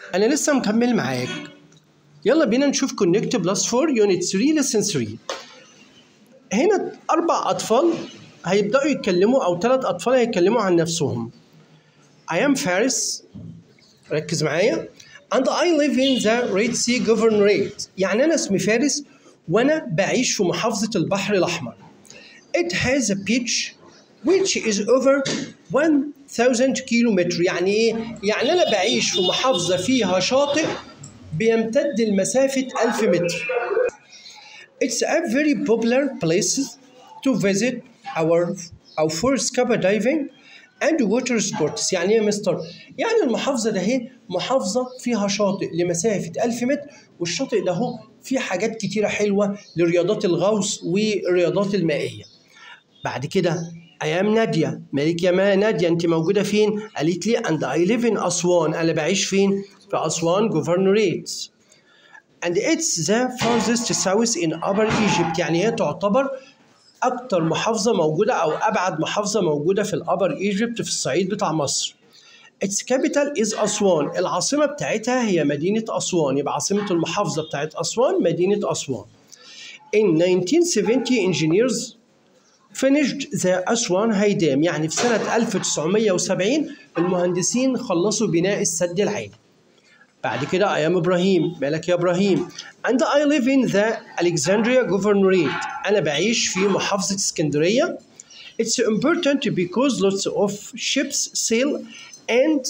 انا لسه مكمل معاك يلا بينا نشوف كونكت بلس 4 يونت 3 لسن 3 هنا اربع اطفال هيبداوا يتكلموا او ثلاث اطفال هيتكلموا عن نفسهم I am Faris ركز معايا and I live in the Red Sea Governorate يعني أنا اسمي فارس وأنا بعيش في محافظة البحر الأحمر It has a beach which is over 1000 كيلومتر يعني إيه؟ يعني أنا بعيش في محافظة فيها شاطئ بيمتد لمسافة 1000 متر It's a very popular place to visit our أو for scuba diving and water sports يعني ايه يا مستر؟ يعني المحافظة ده هي محافظة فيها شاطئ لمسافة 1000 متر والشاطئ ده هو فيه حاجات كتيرة حلوة لرياضات الغوص والرياضات المائية. بعد كده أيام نادية مالك يا ما نادية أنت موجودة فين؟ قالت لي and I live in أسوان أنا بعيش فين؟ في أسوان governorate. and it's the farthest south in upper Egypt يعني هي تعتبر أكتر محافظة موجودة أو أبعد محافظة موجودة في الأبر إيجيبت في الصعيد بتاع مصر. Its capital is أسوان، العاصمة بتاعتها هي مدينة أسوان، يبقى عاصمة المحافظة بتاعت أسوان مدينة أسوان. In 1970 engineers finished the أسوان هيدام، يعني في سنة 1970 المهندسين خلصوا بناء السد العالي. بعد كده أيام إبراهيم مالك يا إبراهيم and I live in the Alexandria Governorate أنا بعيش في محافظة اسكندرية It's important because lots of ships sail and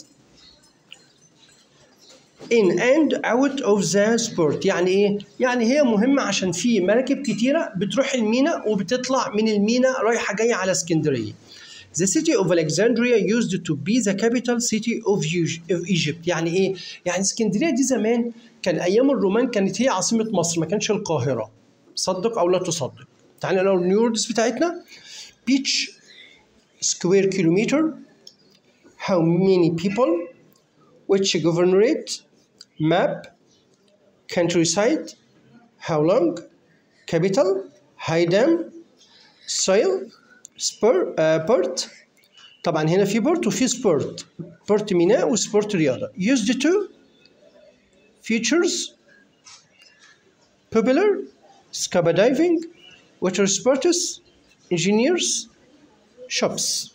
in and out of the sport يعني ايه؟ يعني هي مهمة عشان في مراكب كتيرة بتروح المينا وبتطلع من المينا رايحة جاية على اسكندرية. The city of Alexandria used to be the capital city of of Egypt يعني ايه؟ يعني اسكندرية دي زمان كان أيام الرومان كانت هي عاصمة مصر ما كانش القاهرة. صدق أو لا تصدق. تعالى لو النيوردز بتاعتنا beach square kilometer how many people which governorate map countryside how long capital high dam soil spur uh, port طبعا هنا في بورت وفي سبورت بورت ميناء وسبورت رياضة used to features popular scuba diving water sports engineers shops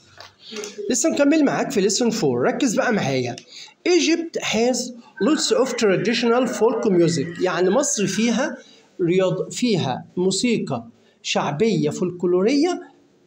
لسه مكمل معاك في lesson 4 ركز بقى معايا Egypt has lots of traditional folk music يعني مصر فيها رياض فيها موسيقى شعبية فولكلورية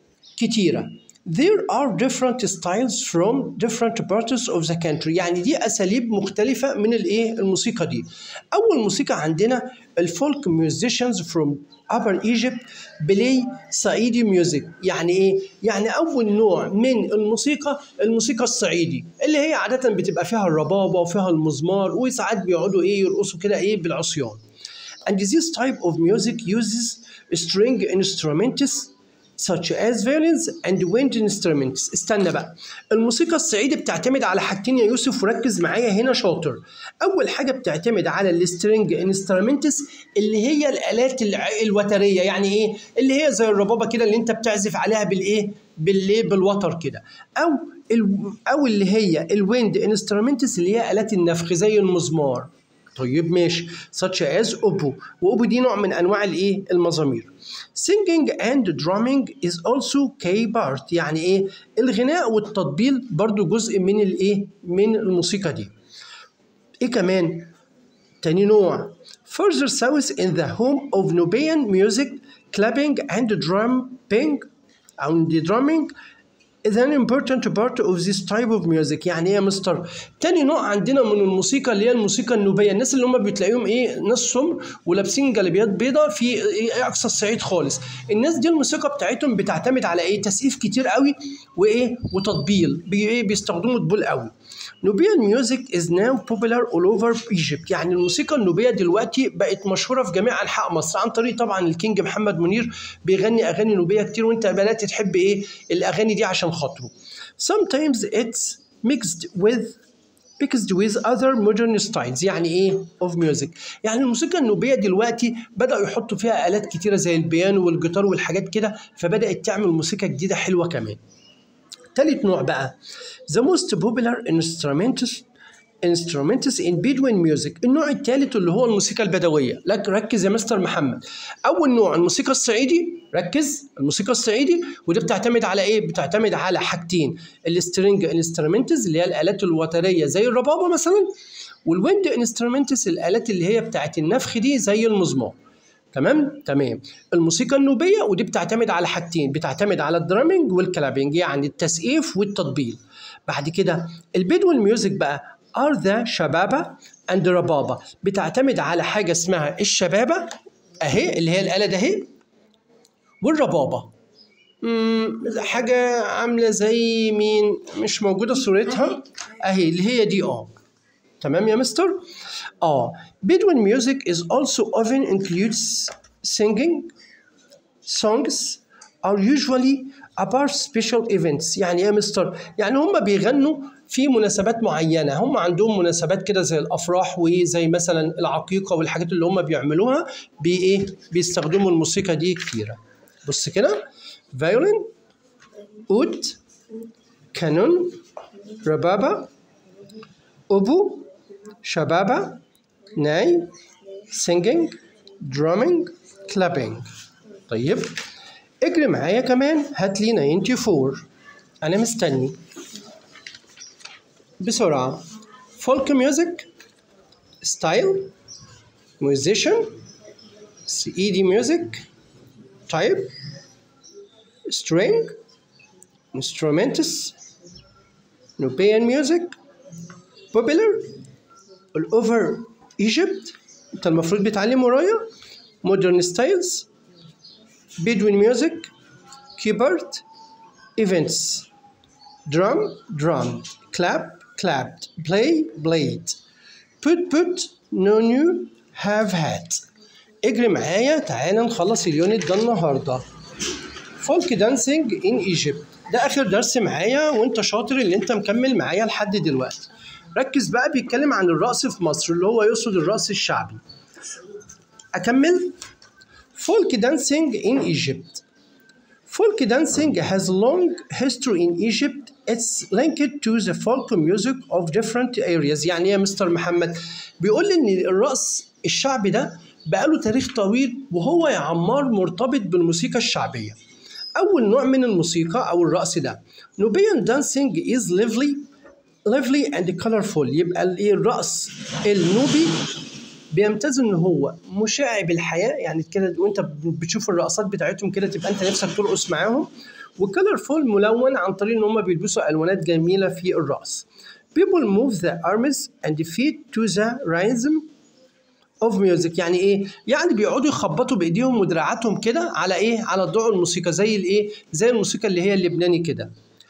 كتيرة There are different styles from different parts of the country يعني دي أساليب مختلفة من الإيه الموسيقى دي أول موسيقى عندنا الفولك musicians from Upper Egypt بلاي صعيدي ميوزك يعني ايه؟ يعني اول نوع من الموسيقى الموسيقى الصعيدي اللي هي عادة بتبقى فيها الربابة وفيها المزمار وساعات بيقعدوا ايه يرقصوا كده ايه بالعصيان. And this type of music uses string instruments such as violins and wind instruments استنى بقى الموسيقى الصعيدي بتعتمد على حاجتين يا يوسف وركز معايا هنا شاطر اول حاجه بتعتمد على السترينج انسترومنتس اللي هي الالات الع- الوتريه يعني ايه اللي هي زي الربابه كده اللي انت بتعزف عليها بالايه بالايه بالوتر كده او ال- او اللي هي الويند انسترومنتس اللي هي الات النفخ زي المزمار طيب ماشي such as اوبو واوبو دي نوع من انواع الايه المزامير singing and drumming is also key part يعني ايه الغناء والتطبيل برضو جزء من الايه من الموسيقى دي ايه كمان تاني نوع further south in the home of Nubian music clapping and drumming and the drumming is an important part of this type of music يعني ايه يا مستر تاني نوع عندنا من الموسيقى اللي هي الموسيقى النوبيه الناس اللي هم بتلاقيهم ايه ناس سمر ولابسين جلابيات بيضاء في إيه اقصى الصعيد خالص الناس دي الموسيقى بتاعتهم بتعتمد على ايه تسقيف كتير قوي وايه وتطبيل بي إيه بيستخدموا طبول قوي Nubian music is now popular all over Egypt يعني الموسيقى النوبية دلوقتي بقت مشهورة في جميع أنحاء مصر عن طريق طبعا الكينج محمد منير بيغني أغاني نوبية كتير وأنت بدأت تحب إيه الأغاني دي عشان خاطره Sometimes it's mixed with mixed with other modern styles يعني ايه of music يعني الموسيقى النوبية دلوقتي بدأوا يحطوا فيها آلات كتيرة زي البيانو والجيتار والحاجات كده فبدأت تعمل موسيقى جديدة حلوة كمان تالت نوع بقى the most popular instruments instruments in Bedouin music النوع الثالث اللي هو الموسيقى البدوية لك ركز يا مستر محمد أول نوع الموسيقى الصعيدي ركز الموسيقى الصعيدي ودي بتعتمد على إيه؟ بتعتمد على حاجتين السترينج انسترومنتس اللي هي الآلات الوترية زي الربابة مثلا والويند انسترومنتس الآلات اللي هي بتاعت النفخ دي زي المزمار تمام تمام الموسيقى النوبيه ودي بتعتمد على حاجتين بتعتمد على الدرامينج والكلابينج يعني التسقيف والتطبيل بعد كده البدو الميوزك بقى ار ذا شبابه اند ربابه بتعتمد على حاجه اسمها الشبابه اهي اللي هي الاله ده اهي والربابه مم، حاجه عامله زي مين مش موجوده صورتها اهي اللي هي دي اه تمام يا مستر اه Bedouin music is also often includes singing songs are usually about special events يعني ايه يا مستر يعني هم بيغنوا في مناسبات معينة هم عندهم مناسبات كده زي الأفراح وزي مثلا العقيقة والحاجات اللي هم بيعملوها بإيه بيستخدموا الموسيقى دي كتيرة بص كده violin oud كانون ربابة أبو شبابة ناي singing drumming clapping طيب اجري معايا كمان هات لي 94 انا مستني بسرعة فولك ميوزك ستايل musician ايدي ميوزك type string instrumentals Nubian music popular الاوفر ايجيبت انت المفروض بتعلم ورايا modern styles Bedouin music keyboard events drum drummed clap clapped play played put put no new have had اجري معايا تعالى نخلص اليونت ده النهارده فولك دانسينج ان ايجيبت ده اخر درس معايا وانت شاطر اللي انت مكمل معايا لحد دلوقتي ركز بقى بيتكلم عن الرقص في مصر اللي هو يقصد الرقص الشعبي اكمل فولك دانسينج in Egypt Folk dancing has a long history in Egypt. It's linked to the folk music of different areas. يعني إيه يا مستر محمد بيقول لي ان الرقص الشعبي ده بقاله تاريخ طويل وهو يا عمار مرتبط بالموسيقى الشعبية. أول نوع من الموسيقى أو الرقص ده Nubian dancing is lively lively and colorful يبقى الايه الرقص النوبي بيمتاز ان هو مشع بالحياه يعني كده وانت بتشوف الرقصات بتاعتهم كده تبقى انت نفسك ترقص معاهم وكلرفول ملون عن طريق ان هم بيلبسوا الوانات جميله في الرقص. People move the arms and feet to the rhythm of music يعني ايه؟ يعني بيقعدوا يخبطوا بايديهم ودراعاتهم كده على ايه؟ على ضوء الموسيقى زي الايه؟ زي الموسيقى اللي هي اللبناني كده.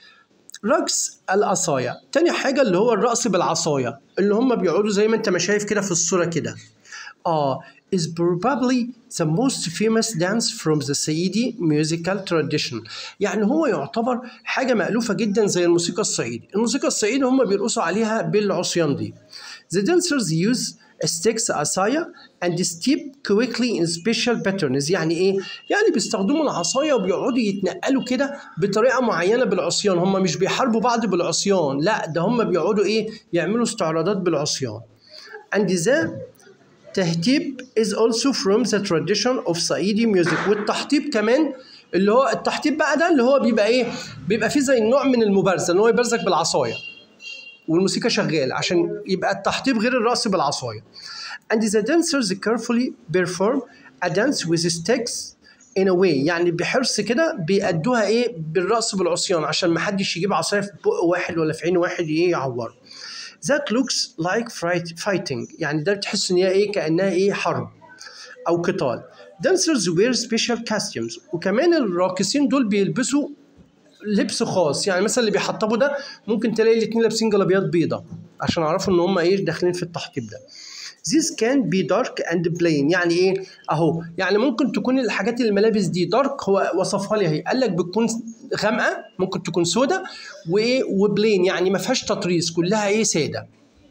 رقص العصاية تاني حاجة اللي هو الرقص بالعصاية اللي هم بيقعدوا زي ما انت ما شايف كده في الصورة كده اه is probably the most famous dance from the Saidi musical tradition يعني هو يعتبر حاجة مألوفة جدا زي الموسيقى الصعيدي الموسيقى الصعيدي هم بيرقصوا عليها بالعصيان دي The dancers use sticks عصاية and step quickly in special patterns يعني ايه؟ يعني بيستخدموا العصاية وبيقعدوا يتنقلوا كده بطريقة معينة بالعصيان هم مش بيحاربوا بعض بالعصيان لا ده هم بيقعدوا ايه؟ يعملوا استعراضات بالعصيان and the تهتيب is also from the tradition of Saidi music والتحطيب كمان اللي هو التحطيب بقى ده اللي هو بيبقى ايه؟ بيبقى فيه زي نوع من المبارزة ان هو يبارزك بالعصاية والموسيقى شغال عشان يبقى التحطيب غير الرقص بالعصاية and the dancers carefully perform a dance with sticks in a way يعني بحرص كده بيأدوها ايه بالرقص بالعصيان عشان ما حدش يجيب عصاية في بق واحد ولا في عين واحد ايه يعوره that looks like fight fighting يعني ده بتحس ان هي ايه كأنها ايه حرب او قتال dancers wear special costumes وكمان الراقصين دول بيلبسوا لبس خاص يعني مثلا اللي بيحطبوا ده ممكن تلاقي الاتنين لابسين جلابيات بيضة عشان اعرفوا ان هم ايه داخلين في التحطيب ده This can be dark and plain يعني ايه اهو يعني ممكن تكون الحاجات الملابس دي دارك هو وصفها لي اهي قال لك بتكون غامقه ممكن تكون سودة وايه وبلين يعني ما فيهاش تطريز كلها ايه ساده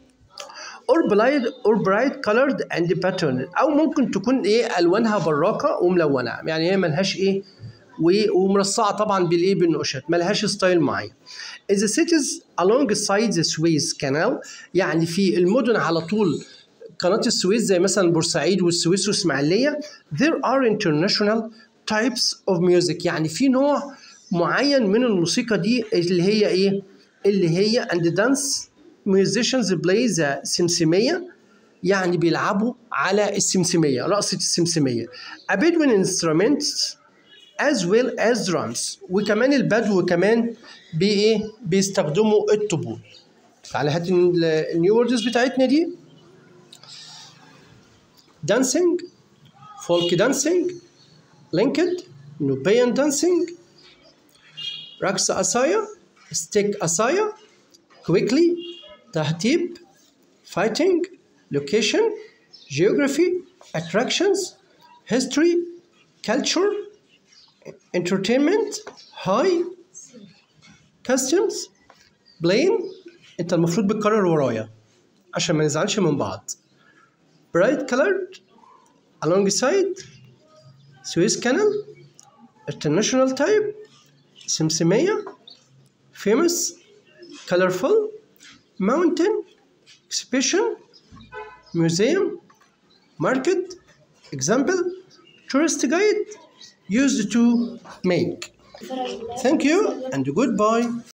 or bright or bright colored and patterned او ممكن تكون ايه الوانها براقه وملونه يعني هي ملهاش ايه و- ومرصعه طبعا بالايه بالنقوشات ملهاش ستايل معين The cities alongside the Suez Canal يعني في المدن على طول قناة السويس زي مثلا بورسعيد والسويس واسماعيلية there are international types of music يعني في نوع معين من الموسيقى دي اللي هي ايه؟ اللي هي and dance musicians play the سمسمية يعني بيلعبوا على السمسمية رقصة السمسمية a Bedouin instruments as well as drums وكمان البدو كمان بايه بيستخدموا الطبول تعالى هات ال- النيو ووردز بتاعتنا دي dancing folk dancing linked Nubian dancing رقص أصايا stick أصايا quickly تهتيب fighting location geography attractions history culture entertainment high customs plain انت المفروض بتكرر ورايا عشان ما نزعلش من بعض bright colored alongside Suez Canal international type سمسمية famous colorful mountain exhibition museum market example tourist guide used to make thank you and goodbye